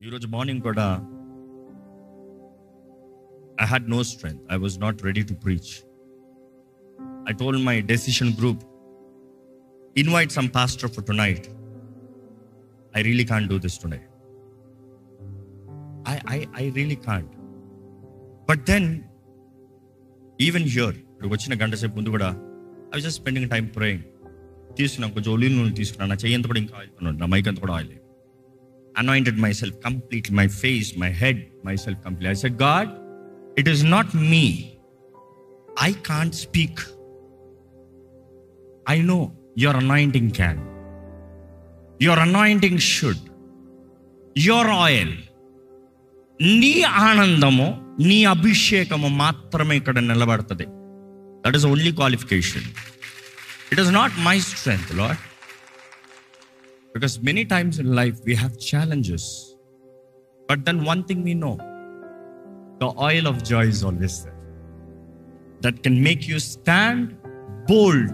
ఈరోజు మార్నింగ్ కూడా I had no strength I was not ready to preach I tol my decision group invite some pastor for tonight I really can't do this today I I I really can't but then even here ఇక్కడికి వచ్చిన గంట సేపు ముందు కూడా I just spending time praying తీసుకున్నాను కొంచెం olive నూనె తీసుకున్నాను నా చెయ్యి అంతా కూడా ఇంకా ఆయిల్ ఉన్నాడు నా మైక్ అంతా కూడా oil anointed myself completely, my face, my head, myself completely. I said, God, it is not me. I can't speak. I know your anointing can. Your anointing should. Your oil. నీ ఆనందము నీ అభిషేకము మాత్రమే ఇక్కడ నిలబడుతుంది that is only qualification it is not my strength lot Because many times in life we have challenges. But then one thing we know the oil of joy is always there. That can make you stand bold.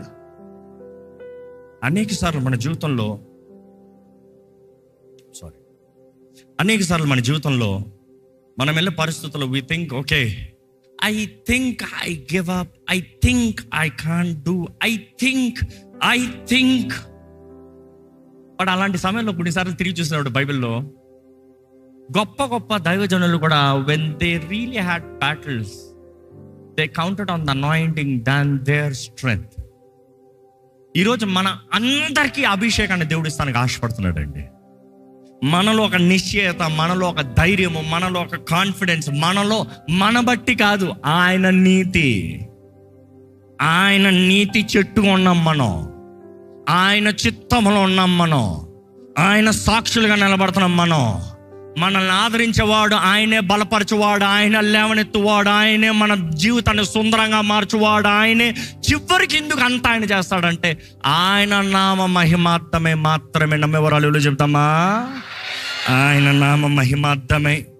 అనేక సార్లు మన జీవితంలో sorry అనేక సార్లు మన జీవితంలో మనం వెళ్ళే పరిస్థితుల్లో we think okay I think I give up I think I can do I think I think but అలాంటి సమయంలో కొన్నిసార్లు తిరిగి చూసినప్పుడు బైబిల్లో గొప్ప గొప్ప దైవజనులు కూడా when they really had battles they counted on the anointing than their strength ఈరోజు మన అందరికీ అభిషేకాన్ని దేవుడు ఇస్తానికి ఆశపడుతున్నాడండి మనలో ఒక నిశ్చయత మనలో ఒక ధైర్యము మనలో ఒక కాన్ఫిడెన్స్ మనలో మన బట్టి కాదు ఆయన నీతి ఆయన నీతి చెట్టు ఉన్నాం మనం ఆయన చిత్తంలో ఉన్నాం మనం ఆయన సాక్షులుగా నిలబడుతున్నాం మనం మనల్ని ఆదరించేవాడు ఆయనే బలపరచువాడు ఆయన లేవనెత్తువాడు ఆయనే మన జీవితాన్ని సుందరంగా మార్చువాడు ఆయనే చివరికి ఎందుకు అంత ఆయన చేస్తాడంటే ఆయన నామ మహిమార్థమే మాత్రమే నమ్మేవారు చెప్తామా ఆయన నామ మహిమార్థమే